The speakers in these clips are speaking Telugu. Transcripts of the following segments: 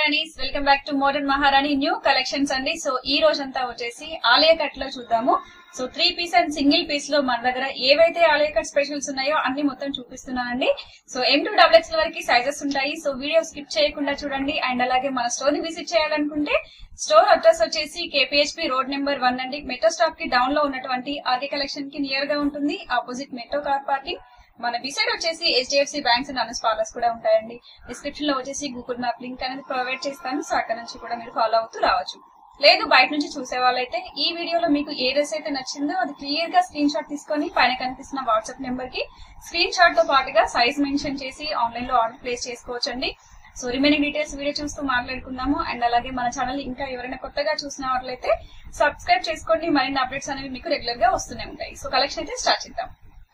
మహారాణీస్ welcome back to modern Maharani new collections అండి సో ఈ రోజంతా వచ్చేసి ఆలయ కట్ లో చూద్దాము so three piece and single piece లో మన దగ్గర ఏవైతే ఆలయ కట్ స్పెషల్స్ ఉన్నాయో అన్ని మొత్తం చూపిస్తున్నానండి so M to double X వరకు సైజెస్ ఉంటాయి సో వీడియో స్కిప్ చేయకుండా చూడండి అండ్ అలాగే మన స్టోర్ ని విజిట్ చేయాలనుకుంటే స్టోర్ అడ్రస్ వచ్చేసి కేపీహెచ్పి రోడ్ నెంబర్ వన్ అండి మెట్రో స్టాప్ కి డౌన్ లో ఉన్నటువంటి ఆర్కే కలెక్షన్ కి నియర్ గా ఉంటుంది ఆపోజిట్ మెట్రో కార్ పార్కింగ్ మన బిసైడ్ వచ్చేసి హెచ్డిఎఫ్సి బ్యాంక్స్ అండ్ అనస్ పార్లర్స్ కూడా ఉంటాయండి డిస్క్రిప్షన్ లో వచ్చేసి గూగుల్ మ్యాప్ లింక్ అనేది ప్రొవైడ్ చేస్తాను సో అక్కడ నుంచి కూడా మీరు ఫాలో అవుతూ రావచ్చు లేదు బయట నుంచి చూసే వాళ్ళైతే ఈ వీడియోలో మీకు ఏ డ్రెస్ అయితే నచ్చిందో అది క్లియర్ గా స్క్రీన్ షాట్ తీసుకొని పైన కనిపిస్తున్న వాట్సాప్ నెంబర్ కి స్క్రీన్ షాట్ తో పాటుగా సైజ్ మెన్షన్ చేసి ఆన్లైన్ లో ఆర్డర్ ప్లేస్ చేసుకోవచ్చండి సో రిమైనింగ్ డీటెయిల్స్ వీడియో చూస్తూ మాట్లాడుకుందాము అండ్ అలాగే మన ఛానల్ ఇంకా ఎవరైనా కొత్తగా చూసిన వాళ్ళైతే సబ్స్క్రైబ్ చేసుకోండి మరిన్ని అప్డేట్స్ అనేవి మీకు రెగ్యులర్ గా వస్తూనే ఉంటాయి సో కలెక్షన్ అయితే స్టార్ట్ చేద్దాం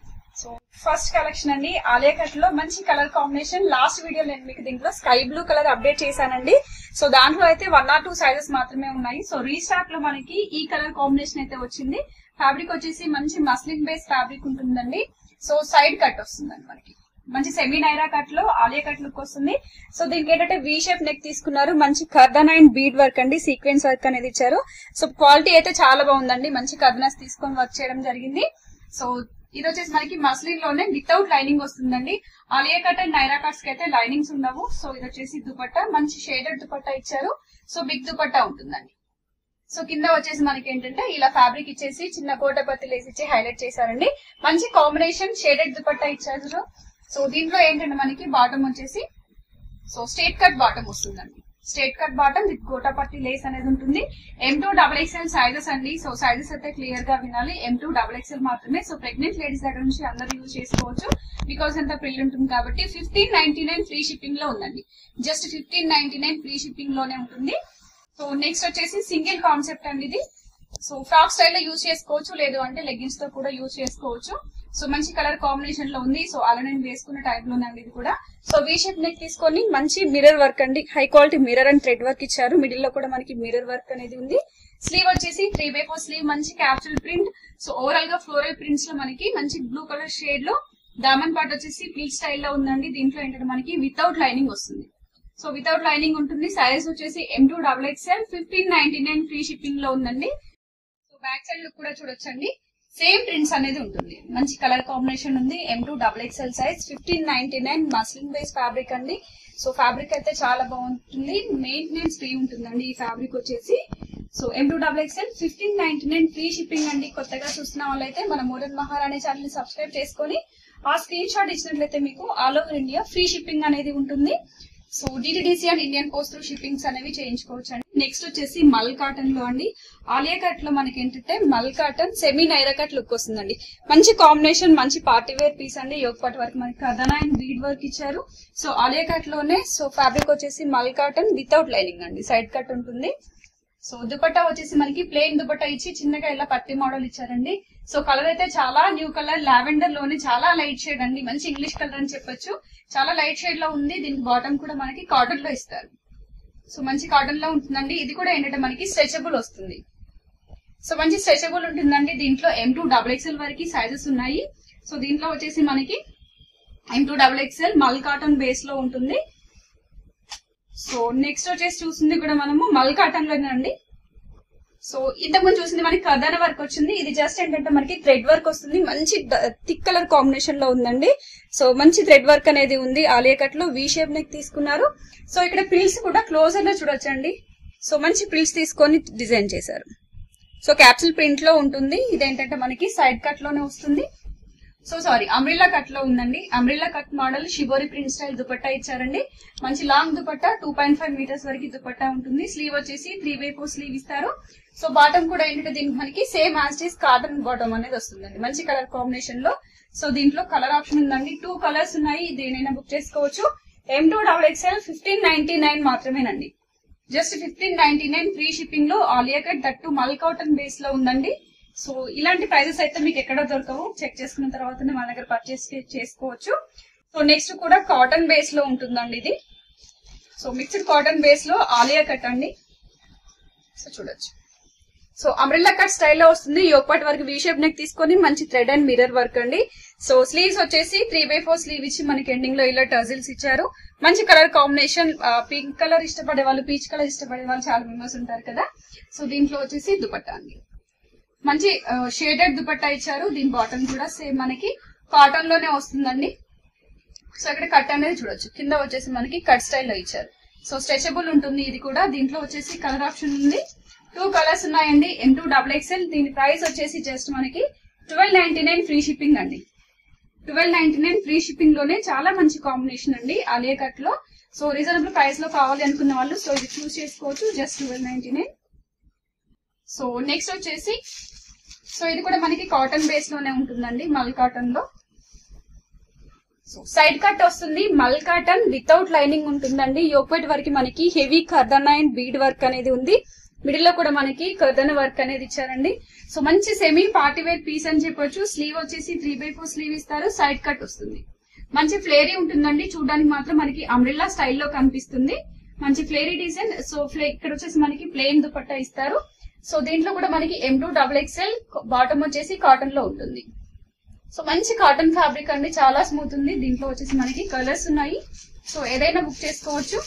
సో ఫస్ట్ కలెక్షన్ అండి ఆలియా కట్ లో మంచి కలర్ కాంబినేషన్ లాస్ట్ వీడియో నేను మీకు దీంట్లో స్కై బ్లూ కలర్ అప్డేట్ చేశానండి సో దాంట్లో అయితే వన్ ఆర్ టూ సైజెస్ మాత్రమే ఉన్నాయి సో రీస్టాక్ లో మనకి ఈ కలర్ కాంబినేషన్ అయితే వచ్చింది ఫ్యాబ్రిక్ వచ్చేసి మంచి మస్లిన్ బేస్ ఫ్యాబ్రిక్ ఉంటుందండి సో సైడ్ కట్ వస్తుందండి మనకి మంచి సెమీ నైరా కట్ లో ఆలియా కట్ లుక్ వస్తుంది సో దీనికి ఏంటంటే వి షేప్ నెక్ తీసుకున్నారు మంచి కర్దన్ అండ్ బీడ్ వర్క్ అండి సీక్వెన్స్ వర్క్ అనేది ఇచ్చారు సో క్వాలిటీ అయితే చాలా బాగుందండి మంచి కర్దనస్ తీసుకొని వర్క్ చేయడం జరిగింది సో ఇది వచ్చేసి మనకి మస్లిన్ లోనే వితౌట్ లైనింగ్ వస్తుందండి Alia cut and Naira cuts కి అయితే లైనింగ్స్ ఉండవు సో ఇది వచ్చేసి దుపట్టా మంచి షేడెడ్ దుపట్టా ఇచ్చారు సో బిగ్ దుపట్టా ఉంటుందండి సో కింద వచ్చేసి మనకి ఏంటంటే ఇలా ఫ్యాబ్రిక్ ఇచ్చేసి చిన్న కోటపత్తి లేసి ఇచ్చి హైలైట్ చేశారండి మంచి కాంబినేషన్ షేడెడ్ దుపట్టా ఇచ్చారు సో దీంట్లో ఏంటంటే మనకి బాటమ్ వచ్చేసి సో స్ట్రేట్ కట్ బాటమ్ వస్తుందండి straight cut bottom with gota patti lace అనేది ఉంటుంది M to double XL sizes అండి సో సైజెస్ అయితే క్లియర్ గా వినాలి ఎం టూ డబల్ ఎక్స్ఎల్ మాత్రమే సో ప్రెగ్నెంట్ లేడీస్ దగ్గర నుంచి అందరూ యూజ్ చేసుకోవచ్చు బికాస్ ఎంత ప్రిల్ ఉంటుంది కాబట్టి fifteen ninety nine free shipping లో ఉందండి just fifteen ninety nine free shipping లోనే ఉంటుంది సో నెక్స్ట్ వచ్చేసి సింగిల్ కాన్సెప్ట్ అండి ఇది సో ఫ్రాక్ స్టైల్ లో యూజ్ చేసుకోవచ్చు లేదు అంటే లెగ్గిన్స్ తో కూడా యూజ్ చేసుకోవచ్చు సో మంచి కలర్ కాంబినేషన్ లో ఉంది సో అలా నేను వేసుకున్న టైప్ లో అండి ఇది కూడా సో వీ షేప్ నెక్ తీసుకొని మంచి మిర్రర్ వర్క్ అండి high quality mirror and thread work ఇచ్చారు మిడిల్ లో కూడా మనకి మిర్రర్ వర్క్ అనేది ఉంది స్లీవ్ వచ్చేసి త్రీ బై ఫోర్ స్లీవ్ మంచి క్యాప్సూల్ ప్రింట్ సో ఓవరాల్ గా ఫ్లోరల్ ప్రింట్స్ లో మనకి మంచి బ్లూ కలర్ షేడ్ లో దామన్ పార్ట్ వచ్చేసి ప్లీట్ స్టైల్లో ఉందండి దీంట్లో ఏంటంటే మనకి వితౌట్ లైనింగ్ వస్తుంది సో వితౌట్ లైనింగ్ ఉంటుంది సైజ్ వచ్చేసి M to double XL fifteen ninety nine free shipping లో ఉందండి సో బ్యాక్ సైడ్ లుక్ కూడా చూడొచ్చండి సేమ్ ప్రింట్స్ అనేది ఉంటుంది మంచి కలర్ కాంబినేషన్ ఉంది M to double XL size fifteen ninety nine muslin base fabric అండి సో ఫ్యాబ్రిక్ అయితే చాలా బాగుంటుంది మెయింటెనెన్స్ ఫ్రీ ఉంటుందండి ఈ ఫ్యాబ్రిక్ వచ్చేసి so M to double XL fifteen ninety nine free shipping అండి కొత్తగా చూస్తున్న వాళ్ళైతే మన మోడర్న్ మహారాణి ఛానల్ ని సబ్స్క్రైబ్ చేసుకొని ఆ స్క్రీన్ షాట్ ఇచ్చినట్లయితే మీకు all over India free shipping అనేది ఉంటుంది so DTDC and Indian post shippings అనేవి చేయించుకోవచ్చు అండి నెక్స్ట్ వచ్చేసి మల్ కాటన్ లో అండి ఆలియా కట్ లో మనకి ఏంటంటే mul cotton semi Naira cut look వస్తుందండి మంచి కాంబినేషన్ మంచి పార్టీ వేర్ పీస్ అండి యోగపాటి వరకు మనకి కథన అండ్ బీడ్ వర్క్ ఇచ్చారు సో ఆలియా కట్ లోనే సో ఫ్యాబ్రిక్ వచ్చేసి మల్ కాటన్ వితౌట్ లైనింగ్ అండి సైడ్ కట్ ఉంటుంది సో దుపట్టా వచ్చేసి మనకి ప్లెయిన్ దుపట్టా ఇచ్చి చిన్నగా ఇలా పత్తి మోడల్ ఇచ్చారండి సో కలర్ అయితే చాలా న్యూ కలర్ లావెండర్ లోనే చాలా లైట్ షేడ్ అండి మంచి ఇంగ్లీష్ కలర్ అని చెప్పొచ్చు చాలా లైట్ షేడ్ లో ఉంది దీనికి బాటమ్ కూడా మనకి కాటన్ లో ఇస్తారు సో మంచి కాటన్ లో ఉంటుందండి ఇది కూడా ఏంటంటే మనకి స్ట్రెచబుల్ వస్తుంది సో మంచి స్ట్రెచబుల్ ఉంటుందండి దీంట్లో ఎం టూ డబుల్ ఎక్స్ఎల్ వరకు సైజెస్ ఉన్నాయి సో దీంట్లో వచ్చేసి మనకి M to double XL mul cotton base లో ఉంటుంది సో నెక్స్ట్ వచ్చేసి చూసింది కూడా మనము మల్ కాటన్ లోనండి సో ఇంతకుముందు చూసింది మనకి కథన వర్క్ వచ్చింది ఇది జస్ట్ ఏంటంటే మనకి థ్రెడ్ వర్క్ వస్తుంది మంచి థిక్ కలర్ కాంబినేషన్ లో ఉందండి సో మంచి థ్రెడ్ వర్క్ అనేది ఉంది ఆలియా కట్ లో వి షేప్ నెక్ తీసుకున్నారు సో ఇక్కడ ప్రిల్స్ కూడా క్లోజర్ లో చూడొచ్చండి సో మంచి ప్రిల్స్ తీసుకొని డిజైన్ చేశారు సో క్యాప్సిల్ ప్రింట్ లో ఉంటుంది ఇదేంటంటే మనకి సైడ్ కట్ లోనే వస్తుంది సో సారీ అమ్రిల్లా కట్ లో ఉందండి umbrella cut model shibori print style dupatta ఇచ్చారండి మంచి long dupatta two point five metres వరకు దుపట్టా ఉంటుంది స్లీవ్ వచ్చేసి త్రీ బై ఫోర్ స్లీవ్ ఇస్తారు సో బాటమ్ కూడా ఏంటంటే దీనికి మనకి సేమ్ యాస్టీస్ కాటన్ బాటమ్ అనేది వస్తుందండి మంచి కలర్ కాంబినేషన్ లో సో దీంట్లో కలర్ ఆప్షన్ ఉందండి టూ కలర్స్ ఉన్నాయి దేనైనా బుక్ చేసుకోవచ్చు M to double XL fifteen ninety nine మాత్రమేనండి just fifteen ninety nine free shipping లో ఆలియా కట్ దట్టు మల్ కాటన్ బేస్ లో ఉందండి సో ఇలాంటి ప్రైజెస్ అయితే మీకు ఎక్కడ దొరకవు చెక్ చేసుకున్న తర్వాతనే మన దగ్గర పర్చేస్ చేసుకోవచ్చు సో నెక్స్ట్ కూడా కాటన్ బేస్ లో ఉంటుందండి ఇది సో మిక్స్డ్ కాటన్ బేస్ లో ఆలియా కట్ అండి సో చూడొచ్చు సో అమ్రిల్లా కట్ స్టైల్లో వస్తుంది యోగపాటి వరకు వీ షేప్ నెక్ తీసుకొని మంచి థ్రెడ్ అండ్ మిర్రర్ వర్క్ అండి సో స్లీవ్స్ వచ్చేసి త్రీ బై ఫోర్ స్లీవ్ ఇచ్చి మనకి ఎండింగ్ లో ఇలా టజిల్స్ ఇచ్చారు మంచి కలర్ కాంబినేషన్ పింక్ కలర్ ఇష్టపడే వాళ్ళు పీచ్ కలర్ ఇష్టపడే వాళ్ళు చాలా మెంబర్స్ ఉంటారు కదా సో దీంట్లో వచ్చేసి దుపట్టా అండి మంచి షేడెడ్ దుపట్టా ఇచ్చారు దీని బాటమ్ కూడా సేమ్ మనకి కాటన్ లోనే వస్తుందండి సో ఇక్కడ కట్ అనేది చూడొచ్చు కింద వచ్చేసి మనకి కట్ స్టైల్లో ఇచ్చారు సో స్ట్రెచబుల్ ఉంటుంది ఇది కూడా దీంట్లో వచ్చేసి కలర్ ఆప్షన్ ఉంది టూ కలర్స్ ఉన్నాయండి ఎం టూ డబుల్ ఎక్స్ఎల్ దీని ప్రైస్ వచ్చేసి జస్ట్ మనకి twelve ninety nine free shipping అండి twelve ninety nine free shipping లోనే చాలా మంచి కాంబినేషన్ అండి ఆలియా కట్ లో సో రీజనబుల్ ప్రైస్ లో కావాలి అనుకున్న వాళ్ళు సో ఇది చూస్ చేసుకోవచ్చు just twelve ninety nine so next వచ్చేసి సో ఇది కూడా మనకి కాటన్ బేస్ లోనే ఉంటుందండి మల్ కాటన్ లో సో సైడ్ కట్ వస్తుంది మల్ కాటన్ వితౌట్ లైనింగ్ ఉంటుందండి యోక్వెట్ వరకు మనకి హెవీ కర్దన అండ్ బీడ్ వర్క్ అనేది ఉంది మిడిల్ లో కూడా మనకి కర్దన వర్క్ అనేది ఇచ్చారండి సో మంచి సెమీ పార్టీ వేర్ పీస్ అని చెప్పొచ్చు స్లీవ్ వచ్చేసి త్రీ బై ఫోర్ స్లీవ్ ఇస్తారు సైడ్ కట్ వస్తుంది మంచి ఫ్లేరీ ఉంటుందండి చూడడానికి మాత్రం మనకి అమ్రిల్లా స్టైల్లో కనిపిస్తుంది మంచి ఫ్లేరీ డిజైన్ సో ఫ్లే ఇక్కడ వచ్చేసి మనకి ప్లెయిన్ దుపట్టా ఇస్తారు సో దీంట్లో కూడా మనకి M to double XL bottom వచ్చేసి కాటన్ లో ఉంటుంది సో మంచి కాటన్ ఫ్యాబ్రిక్ అండి చాలా స్మూత్ ఉంది దీంట్లో వచ్చేసి మనకి కలర్స్ ఉన్నాయి సో ఏదైనా బుక్ చేసుకోవచ్చు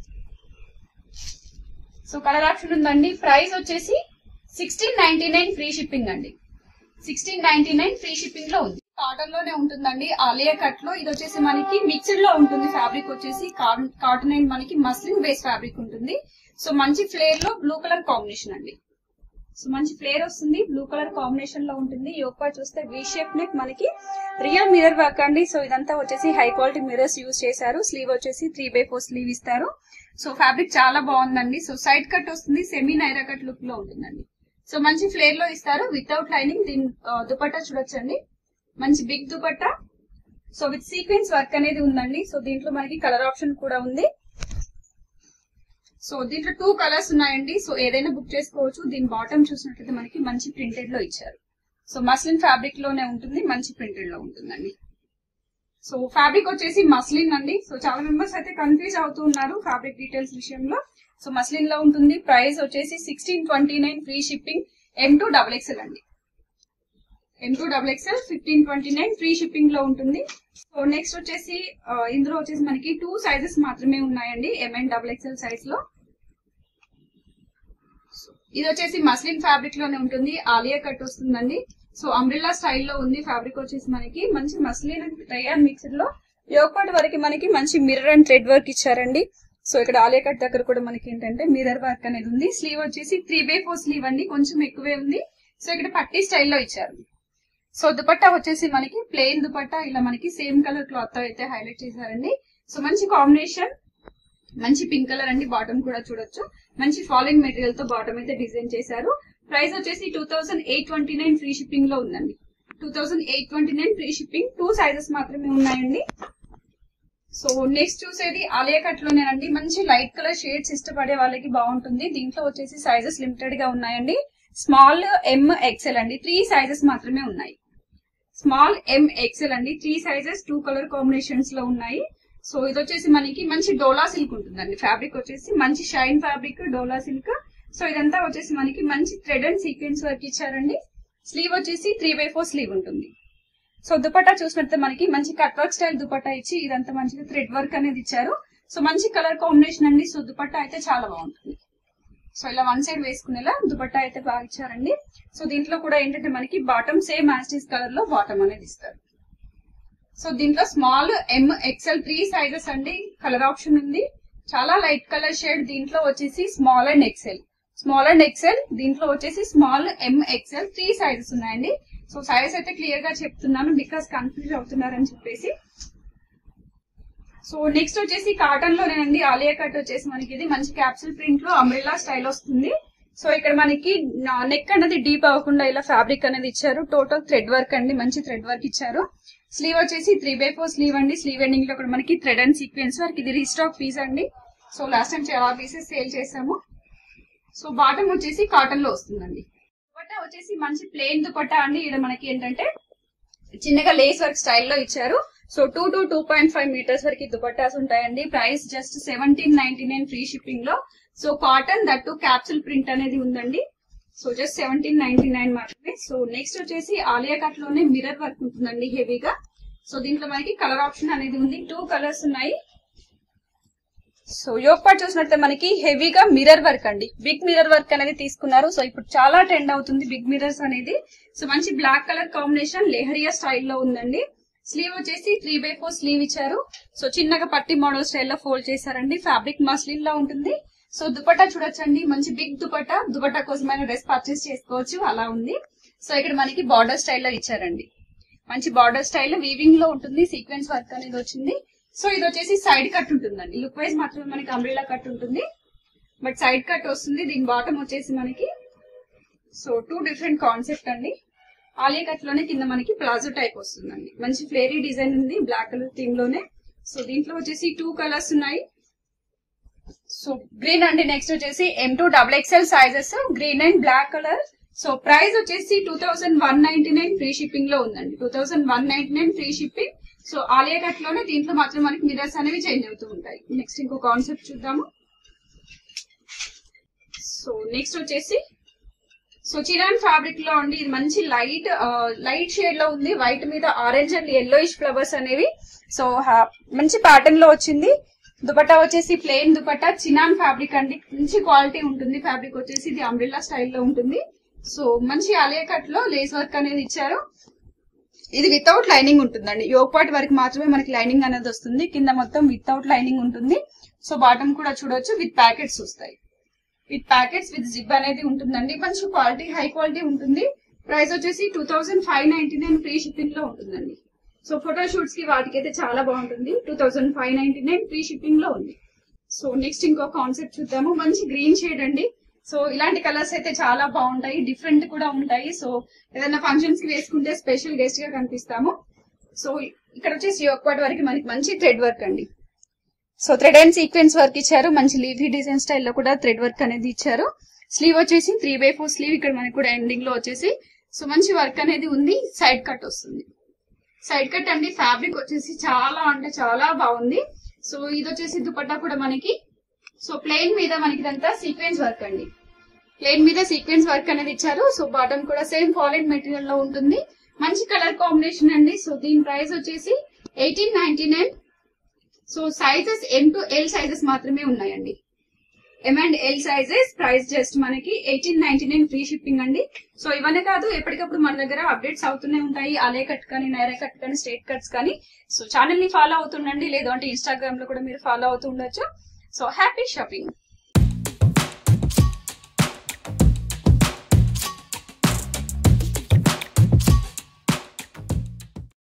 సో కలర్ ఆప్షన్ ఉందండి ప్రైస్ వచ్చేసి sixteen ninety nine free shipping అండి sixteen ninety nine free shipping లో ఉంది కాటన్ లోనే ఉంటుందండి ఆలియా కట్ లో ఇది వచ్చేసి మనకి మిక్స్డ్ లో ఉంటుంది ఫ్యాబ్రిక్ వచ్చేసి కాటన్ అండ్ మనకి మస్లిన్ బేస్ ఫ్యాబ్రిక్ ఉంటుంది సో మంచి ఫ్లేర్ లో బ్లూ కలర్ కాంబినేషన్ అండి సో మంచి ఫ్లేర్ వస్తుంది బ్లూ కలర్ కాంబినేషన్ లో ఉంటుంది యోగా చూస్తే వి షేప్ నెక్ మనకి రియల్ మిరర్ వర్క్ అండి సో ఇదంతా వచ్చేసి హై క్వాలిటీ మిరర్స్ యూజ్ చేశారు స్లీవ్ వచ్చేసి త్రీ బై ఫోర్ స్లీవ్ ఇస్తారు సో ఫ్యాబ్రిక్ చాలా బాగుందండి సో సైడ్ కట్ వస్తుంది సెమీ నైరా కట్ లుక్ లో ఉంటుందండి సో మంచి ఫ్లేర్ లో ఇస్తారు వితౌట్ లైనింగ్ దీని దుపట్టా చూడొచ్చండి మంచి big dupatta so with sequence work అనేది ఉందండి సో దీంట్లో మనకి కలర్ ఆప్షన్ కూడా ఉంది సో దీంట్లో టూ కలర్స్ ఉన్నాయండి సో ఏదైనా బుక్ చేసుకోవచ్చు దీని బాటమ్ చూసినట్లయితే మనకి మంచి ప్రింటెడ్ లో ఇచ్చారు సో మస్లిన్ ఫ్యాబ్రిక్ లోనే ఉంటుంది మంచి ప్రింటెడ్ లో ఉంటుందండి సో ఫ్యాబ్రిక్ వచ్చేసి మస్లిన్ అండి సో చాలా మెంబర్స్ అయితే కన్ఫ్యూజ్ అవుతూ ఉన్నారు ఫ్యాబ్రిక్ డీటెయిల్స్ విషయంలో సో మస్లిన్ లో ఉంటుంది ప్రైస్ వచ్చేసి sixteen twenty nine free shipping M to double XL అండి M to double XL fifteen twenty nine free shipping లో ఉంటుంది సో నెక్స్ట్ వచ్చేసి ఆ, ఇందులో వచ్చేసి మనకి టూ సైజెస్ మాత్రమే ఉన్నాయండి M and double XL size లో ఇది వచ్చేసి మస్లిన్ ఫ్యాబ్రిక్ లోనే ఉంటుంది ఆలియా కట్ వస్తుందండి సో అంబ్రిల్లా స్టైల్లో ఉంది ఫ్యాబ్రిక్ వచ్చేసి మనకి మంచి మస్లిన్ అండ్ రయాన్ మిక్స్డ్ లో యోగపాటి వరకు మనకి మంచి మిర్రర్ అండ్ థ్రెడ్ వర్క్ ఇచ్చారండి సో ఇక్కడ ఆలియా కట్ దగ్గర కూడా మనకి ఏంటంటే మిర్రర్ వర్క్ అనేది ఉంది స్లీవ్ వచ్చేసి త్రీ బై ఫోర్ స్లీవ్ అండి కొంచెం ఎక్కువే ఉంది సో ఇక్కడ పట్టీ స్టైల్లో ఇచ్చారు సో దుపట్టా వచ్చేసి మనకి ప్లెయిన్ దుపట్టా ఇలా మనకి సేమ్ కలర్ క్లాత్ తో అయితే హైలైట్ చేశారండి సో మంచి కాంబినేషన్ మంచి పింక్ కలర్ అండి బాటమ్ కూడా చూడొచ్చు మంచి ఫాలింగ్ మెటీరియల్ తో బాటమ్ అయితే డిజైన్ చేశారు ప్రైస్ వచ్చేసి two thousand eight twenty nine free shipping లో ఉందండి two thousand eight twenty nine free shipping two sizes మాత్రమే ఉన్నాయండి సో నెక్స్ట్ చూసేది ఆలియా కట్ లోనేనండి మంచి లైట్ కలర్ షేడ్స్ ఇష్టపడే వాళ్ళకి బాగుంటుంది దీంట్లో వచ్చేసి సైజెస్ లిమిటెడ్ గా ఉన్నాయండి స్మాల్ ఎం ఎక్సెల్ అండి త్రీ సైజెస్ మాత్రమే ఉన్నాయి స్మాల్ ఎం ఎక్సెల్ అండి three sizes two colour combinations లో ఉన్నాయి సో ఇది వచ్చేసి మనకి మంచి డోలా సిల్క్ ఉంటుందండి ఫ్యాబ్రిక్ వచ్చేసి మంచి shine fabric dola silk so ఇదంతా వచ్చేసి మనకి మంచి థ్రెడ్ అండ్ సీక్వెన్స్ వర్క్ ఇచ్చారండి స్లీవ్ వచ్చేసి త్రీ బై ఫోర్ స్లీవ్ ఉంటుంది సో దుపట్టా చూసినట్టే మనకి మంచి కట్ వర్క్ స్టైల్ దుపట్టా ఇచ్చి ఇదంతా మంచిగా థ్రెడ్ వర్క్ అనేది ఇచ్చారు సో మంచి కలర్ కాంబినేషన్ అండి సో దుపట్టా అయితే చాలా బాగుంటుంది సో ఇలా వన్ సైడ్ వేసుకునేలా దుపట్టా అయితే బాగా ఇచ్చారండి సో దీంట్లో కూడా ఏంటంటే మనకి బాటమ్ సేమ్ యాస్టీస్ కలర్ లో బాటమ్ అనేది ఇస్తారు సో దీంట్లో small M XL three sizes అండి కలర్ ఆప్షన్ ఉంది చాలా లైట్ కలర్ షేడ్ దీంట్లో వచ్చేసి small and XL small and XL దీంట్లో వచ్చేసి small M XL three sizes ఉన్నాయండి సో సైజ్ అయితే క్లియర్ గా చెప్తున్నాను బికాస్ కన్ఫ్యూజ్ అవుతున్నారని చెప్పేసి సో నెక్స్ట్ వచ్చేసి కాటన్ లోనేనండి ఆలియా కట్ వచ్చేసి మనకి ఇది మంచి క్యాప్సూల్ ప్రింట్ లో అంబ్రెల్లా స్టైల్ వస్తుంది సో ఇక్కడ మనకి నెక్ అనేది డీప్ అవ్వకుండా ఇలా ఫ్యాబ్రిక్ అనేది ఇచ్చారు టోటల్ థ్రెడ్ వర్క్ అండి మంచి థ్రెడ్ వర్క్ ఇచ్చారు స్లీవ్ వచ్చేసి త్రీ బై ఫోర్ స్లీవ్ అండి స్లీవ్ ఎండింగ్ లో కూడా మనకి థ్రెడ్ అండ్ సీక్వెన్స్ వర్క్ ఇది రీస్టాక్ పీస్ అండి సో లాస్ట్ టైం చాలా పీసెస్ సేల్ చేసాము సో బాటమ్ వచ్చేసి కాటన్ లో వస్తుందండి దుపట్టా వచ్చేసి మంచి ప్లెయిన్ దుపట్టా అండి ఇక్కడ మనకి ఏంటంటే చిన్నగా లేస్ వర్క్ స్టైల్లో ఇచ్చారు so two to two point five metres వరకు దుపట్టాస్ ఉంటాయండి price just seventeen ninety nine free shipping లో so cotton that capsule print అనేది ఉందండి so just seventeen ninety nine మాత్రమే సో నెక్స్ట్ వచ్చేసి ఆలియా కట్ లోనే మిర్రర్ వర్క్ ఉంటుందండి హెవీగా సో దీంట్లో మనకి కలర్ ఆప్షన్ అనేది ఉంది టూ కలర్స్ ఉన్నాయి సో యోగ్ పార్ట్ చూసినట్లయితే మనకి హెవీగా మిర్రర్ వర్క్ అండి బిగ్ మిర్రర్ వర్క్ అనేది తీసుకున్నారు సో ఇప్పుడు చాలా ట్రెండ్ అవుతుంది బిగ్ మిర్రర్స్ అనేది సో మంచి బ్లాక్ కలర్ కాంబినేషన్ లెహరియా స్టైల్లో ఉందండి స్లీవ్ వచ్చేసి త్రీ బై ఫోర్ స్లీవ్ ఇచ్చారు సో చిన్నగా పట్టి మోడల్ స్టైల్లో ఫోల్డ్ చేశారండి ఫ్యాబ్రిక్ మస్లిన్ లో ఉంటుంది సో దుపట్టా చూడొచ్చండి మంచి బిగ్ దుపట్టా దుపట్టా కోసమైన డ్రెస్ పర్చేస్ చేసుకోవచ్చు అలా ఉంది సో ఇక్కడ మనకి బార్డర్ స్టైల్లో ఇచ్చారండి మంచి బార్డర్ స్టైల్ వీవింగ్ లో ఉంటుంది సీక్వెన్స్ వర్క్ అనేది వచ్చింది సో ఇది వచ్చేసి సైడ్ కట్ ఉంటుందండి లుక్ వైజ్ మాత్రమే మనకి అంబ్రిల్లా కట్ ఉంటుంది బట్ సైడ్ కట్ వస్తుంది దీని బాటమ్ వచ్చేసి మనకి సో టూ డిఫరెంట్ కాన్సెప్ట్ అండి ఆలియా కట్ లోనే కింద మనకి ప్లాజో టైప్ వస్తుందండి మంచి ఫ్లేరీ డిజైన్ ఉంది బ్లాక్ కలర్ థీమ్ లోనే సో దీంట్లో వచ్చేసి టూ కలర్స్ ఉన్నాయి సో గ్రీన్ అండి నెక్స్ట్ వచ్చేసి M to double XL sizes green and black colour so price వచ్చేసి two thousand one ninety nine free shipping లో ఉందండి two thousand one ninety nine free shipping so Alia cut లోనే దీంట్లో మాత్రం మనకి మిరర్స్ అనేవి చేంజ్ అవుతూ ఉంటాయి నెక్స్ట్ ఇంకో కాన్సెప్ట్ చూద్దాము సో నెక్స్ట్ వచ్చేసి సో చిరాన్ ఫ్యాబ్రిక్ లో అండి ఇది మంచి లైట్ లైట్ షేడ్ లో ఉంది వైట్ మీద ఆరెంజ్ అండ్ ఎల్లోయిష్ ఫ్లవర్స్ అనేవి సో మంచి ప్యాటర్న్ లో వచ్చింది దుపట్టా వచ్చేసి ప్లెయిన్ దుపట్టా చినాన్ ఫ్యాబ్రిక్ అండి మంచి క్వాలిటీ ఉంటుంది ఫ్యాబ్రిక్ వచ్చేసి ఇది అంబ్రిల్లా స్టైల్లో ఉంటుంది సో మంచి ఆలియా కట్ లో లేస్ వర్క్ అనేది ఇచ్చారు ఇది వితౌట్ లైనింగ్ ఉంటుందండి యోగ్ పార్ట్ వరకు మాత్రమే మనకి లైనింగ్ అనేది వస్తుంది కింద మొత్తం వితౌట్ లైనింగ్ ఉంటుంది సో బాటమ్ కూడా చూడొచ్చు విత్ ప్యాకెట్స్ వస్తాయి విత్ ప్యాకెట్స్ విత్ జిప్ అనేది ఉంటుందండి మంచి క్వాలిటీ హై క్వాలిటీ ఉంటుంది ప్రైస్ వచ్చేసి two thousand five ninety nine free shipping లో ఉంటుందండి సో ఫోటో షూట్స్ కి వాటికి అయితే చాలా బాగుంటుంది two thousand five ninety nine free shipping లో ఉంది సో నెక్స్ట్ ఇంకో కాన్సెప్ట్ చూద్దాము మంచి గ్రీన్ షేడ్ అండి సో ఇలాంటి కలర్స్ అయితే చాలా బాగుంటాయి డిఫరెంట్ కూడా ఉంటాయి సో ఏదైనా ఫంక్షన్స్ కి వేసుకుంటే స్పెషల్ గెస్ట్ గా కనిపిస్తాము సో ఇక్కడ వచ్చేసి యోగపాటి వరకు మనకి మంచి థ్రెడ్ వర్క్ అండి so thread and sequence work ఇచ్చారు మంచి లీఫీ డిజైన్ స్టైల్లో కూడా థ్రెడ్ వర్క్ అనేది ఇచ్చారు స్లీవ్ వచ్చేసి త్రీ బై ఫోర్ స్లీవ్ ఇక్కడ మనకి కూడా ఎండింగ్ లో వచ్చేసి సో మంచి వర్క్ అనేది ఉంది సైడ్ కట్ వస్తుంది సైడ్ కట్ అండి ఫ్యాబ్రిక్ వచ్చేసి చాలా అంటే చాలా బాగుంది సో ఇది వచ్చేసి దుపట్టా కూడా మనకి సో ప్లెయిన్ మీద మనకి ఇదంతా సీక్వెన్స్ వర్క్ అండి ప్లెయిన్ మీద సీక్వెన్స్ వర్క్ అనేది ఇచ్చారు సో బాటమ్ కూడా సేమ్ ఫాలిన్ మెటీరియల్ లో ఉంటుంది మంచి కలర్ కాంబినేషన్ అండి సో దీని ప్రైస్ వచ్చేసి eighteen ninety nine so sizes M to L sizes మాత్రమే ఉన్నాయండి M and L sizes price just మనకి eighteen ninety nine free shipping అండి సో ఇవన్నీ కాదు ఎప్పటికప్పుడు మన దగ్గర అప్డేట్స్ అవుతూనే ఉంటాయి అలే కట్ కానీ నైరా కట్ కానీ స్ట్రేట్ కట్స్ కానీ సో ఛానల్ ని ఫాలో అవుతుండండి లేదు అంటే ఇన్స్టాగ్రామ్ లో కూడా మీరు ఫాలో అవుతూ ఉండొచ్చు సో హ్యాపీ షాపింగ్